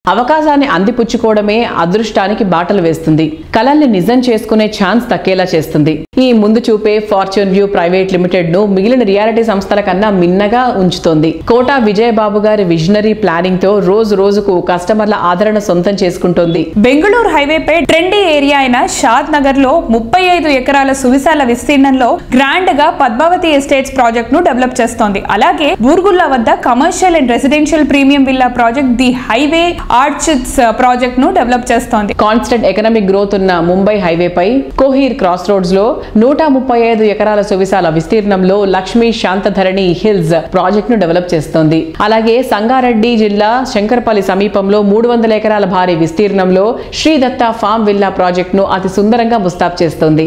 అవకాశాన్ని అందిపుచ్చుకోవడమే అదృష్టానికి బాటలు వేస్తుంది కలల్ని నిజం చేసుకునే ఛాన్స్ దక్కేలా చేస్తుంది ఈ ముందు చూపే ఫార్చ్యూన్ వ్యూ ప్రైవేట్ లిమిటెడ్ ను మిగిలిన రియాలిటీ సంస్థల కన్నా మిన్నగా ఉంచుతోంది కోటా విజయబాబు గారి విజనరీ ప్లానింగ్ తో రోజు రోజుకు కస్టమర్ల ఆదరణ సొంతం చేసుకుంటోంది బెంగళూరు హైవేపై ట్రెండీ ఏరియా అయిన షాద్ నగర్ లో ముప్పై ఐదు ఎకరాల సువిశాల విస్తీర్ణంలో గ్రాండ్ గా పద్మావతి ఎస్టేట్స్ ప్రాజెక్ట్ ను డెవలప్ చేస్తోంది అలాగే బూర్గుల్లా వద్ద commercial and residential premium villa project the highway orchids project ను డెవలప్ చేస్తోంది కాన్స్టెంట్ ఎకనామిక్ గ్రోత్ ఉన్న ముంబై హైవేపై కోహీర్ క్రాస్ రోడ్స్ లో నూట ముప్పై ఐదు ఎకరాల సువిశాల విస్తీర్ణంలో లక్ష్మీ శాంతధరణి హిల్స్ ప్రాజెక్ట్ ను డెవలప్ చేస్తోంది అలాగే సంగారెడ్డి జిల్లా శంకరపల్లి సమీపంలో మూడు వందల ఎకరాల భారీ విస్తీర్ణంలో శ్రీదత్త ఫామ్ విల్లా ప్రాజెక్ట్ ను అతి సుందరంగా ముస్తాబ్ చేస్తోంది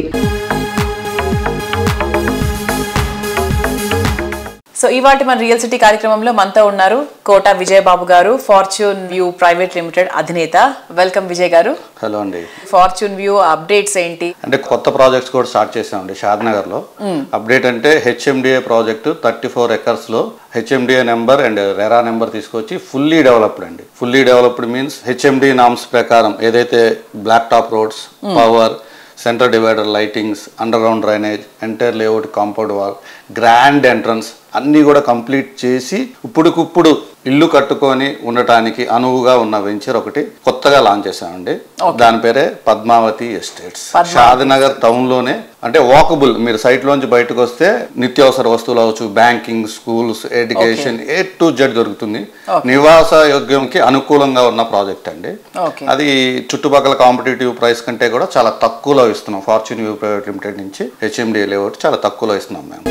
సో ఇవాటి మన రియల్ సిటీ కార్యక్రమంలో మనతో ఉన్నారు కోట విజయబాబు గారు ఫార్చ్యూన్ వ్యూ ప్రైవేట్ లిమిటెడ్ అధినేత వెల్కమ్ విజయ్ గారు హలో అండి ఫార్చ్యూన్ వ్యూ అప్డేట్స్ ఏంటి అంటే కొత్త ప్రాజెక్ట్స్ కూడా స్టార్ట్ చేసామండి షాద్నగర్ లో అప్డేట్ అంటే HMDA project thirty four acres లో HMDA number and RERA number తీసుకొచ్చి ఫుల్లీ డెవలప్డ్ అండి fully developed means HMD norms ప్రకారం ఏదైతే black top roads power centre divider lightings underground drainage entire layout compound wall grand entrance అన్నీ కూడా complete చేసి ఇప్పుడుకిప్పుడు ఇల్లు కట్టుకొని ఉండటానికి అనువుగా ఉన్న వెంచర్ ఒకటి కొత్తగా లాంచ్ చేశామండి దాని పేరే పద్మావతి ఎస్టేట్స్ షాద్నగర్ టౌన్ లోనే అంటే వాకబుల్ మీరు సైట్ లోంచి బయటకు వస్తే నిత్యావసర వస్తువులు అవచ్చు banking schools education A to Z దొరుకుతుంది నివాస యోగ్యంకి అనుకూలంగా ఉన్న ప్రాజెక్ట్ అండి ఓకే అది చుట్టుపక్కల కాంపిటేటివ్ ప్రైస్ కంటే కూడా చాలా తక్కువలో ఇస్తున్నాం ఫార్చ్యూన్ వ్యూ ప్రైవేట్ లిమిటెడ్ నుంచి హెచ్ఎండి లేఅవుట్ చాలా తక్కువలో ఇస్తున్నాం మేము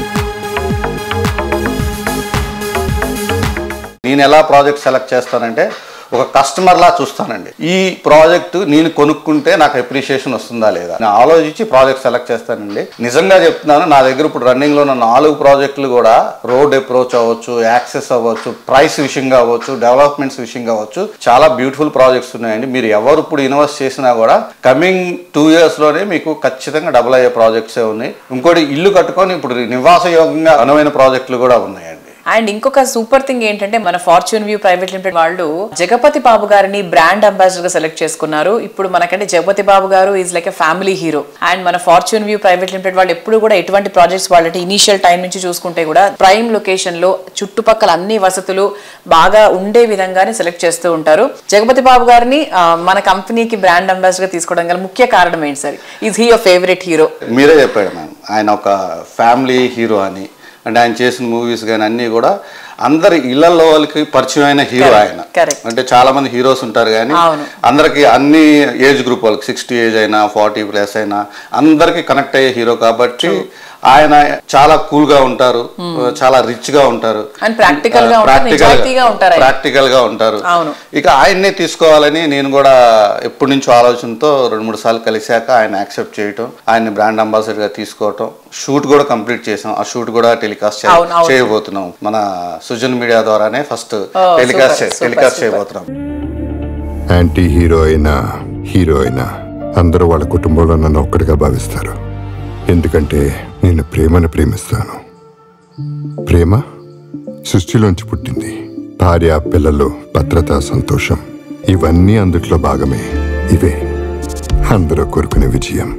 నేను ఎలా ప్రాజెక్ట్ సెలెక్ట్ చేస్తానంటే ఒక కస్టమర్ లా చూస్తానండి ఈ ప్రాజెక్ట్ నేను కొనుక్కుంటే నాకు అప్రిషియేషన్ వస్తుందా లేదా నేను ఆలోచించి ప్రాజెక్ట్ సెలెక్ట్ చేస్తానండి నిజంగా చెప్తున్నాను నా దగ్గర ఇప్పుడు రన్నింగ్ లో ఉన్న నాలుగు ప్రాజెక్టులు కూడా రోడ్ అప్రోచ్ అవ్వచ్చు యాక్సెస్ అవ్వచ్చు ప్రైస్ విషయంగా అవ్వచ్చు డెవలప్మెంట్స్ విషయంగా అవ్వచ్చు చాలా బ్యూటిఫుల్ ప్రాజెక్ట్స్ ఉన్నాయండి మీరు ఎవరు ఇప్పుడు ఇన్వెస్ట్ చేసినా కూడా కమింగ్ టూ ఇయర్స్ లోనే మీకు ఖచ్చితంగా డబుల్ అయ్యే ప్రాజెక్ట్సే ఉన్నాయి ఇంకోటి ఇల్లు కట్టుకొని ఇప్పుడు నివాస యోగంగా అనువైన ప్రాజెక్టులు కూడా ఉన్నాయండి అండ్ ఇంకొక సూపర్ థింగ్ ఏంటంటే మన ఫార్చ్యూన్ వ్యూ ప్రైవేట్ లిమిటెడ్ వాళ్ళు జగపతి బాబు గారిని బ్రాండ్ అంబాసిడర్ గా సెలెక్ట్ చేసుకున్నారు ఇప్పుడు మనకంటే జగపతి బాబు గారు is like a family hero and మన ఫార్చ్యూన్ వ్యూ ప్రైవేట్ లిమిటెడ్ వాళ్ళు ఎప్పుడు కూడా ఎటువంటి ప్రాజెక్ట్స్ వాళ్ళంటే ఇనీషియల్ టైం నుంచి చూసుకుంటే కూడా ప్రైమ్ లొకేషన్ లో చుట్టుపక్కల అన్ని వసతులు బాగా ఉండే విధంగానే సెలెక్ట్ చేస్తూ ఉంటారు జగపతి బాబు గారిని ఆ, మన కంపెనీకి బ్రాండ్ అంబాసిడర్ గా తీసుకోవడం గల ముఖ్య కారణం ఏంటి sir is he your favourite hero మీరే చెప్పాడు మ్యామ్ ఆయన ఒక ఫ్యామిలీ హీరో అని అంటే ఆయన చేసిన మూవీస్ కానీ అన్నీ కూడా అందరి ఇళ్లలో వాళ్ళకి పరిచయం అయిన హీరో Correct, ఆయన correct. అంటే చాలా మంది హీరోస్ ఉంటారు కానీ అవును. అందరికి అన్ని ఏజ్ గ్రూప్ వాళ్ళకి సిక్స్టీ ఏజ్ అయినా ఫార్టీ ప్లస్ అయినా అందరికి కనెక్ట్ అయ్యే హీరో కాబట్టి ఆయన చాలా కూల్ గా ఉంటారు చాలా రిచ్ గా ఉంటారు And practical గా ఉంటారు, నిజాయితీగా ఉంటారు ఆయన. ప్రాక్టికల్ గా ఉంటారు అవును. ఇక ఆయన్నే తీసుకోవాలని నేను కూడా ఎప్పటి నుంచో ఆలోచనతో రెండు మూడు సార్లు కలిశాక ఆయన యాక్సెప్ట్ చేయటం ఆయన్ని బ్రాండ్ అంబాసిడర్ గా తీసుకోవటం షూట్ కూడా కంప్లీట్ చేసాం ఆ షూట్ కూడా టెలికాస్ట్ అవును, అవును. చేయబోతున్నాం మన సుజన్ మీడియా ద్వారానే first Oh, telecast super, super, telecast super. చేయబోతున్నాం యాంటీ హీరో అయినా హీరో అయినా అందరూ వాళ్ళ కుటుంబంలో నన్ను ఒక్కడిగా భావిస్తారు ఎందుకంటే నేను ప్రేమను ప్రేమిస్తాను ప్రేమ సృష్టిలోంచి పుట్టింది భార్య పిల్లలు భద్రత సంతోషం ఇవన్నీ అందుట్లో భాగమే ఇవే అందరూ కోరుకునే విజయం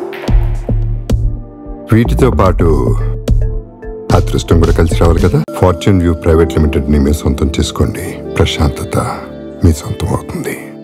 వీటితో పాటు అదృష్టం కూడా కలిసి రావాలి కదా ఫార్చ్యూన్ వ్యూ ప్రైవేట్ లిమిటెడ్ ని మీ సొంతం చేసుకోండి ప్రశాంతత మీ సొంతం అవుతుంది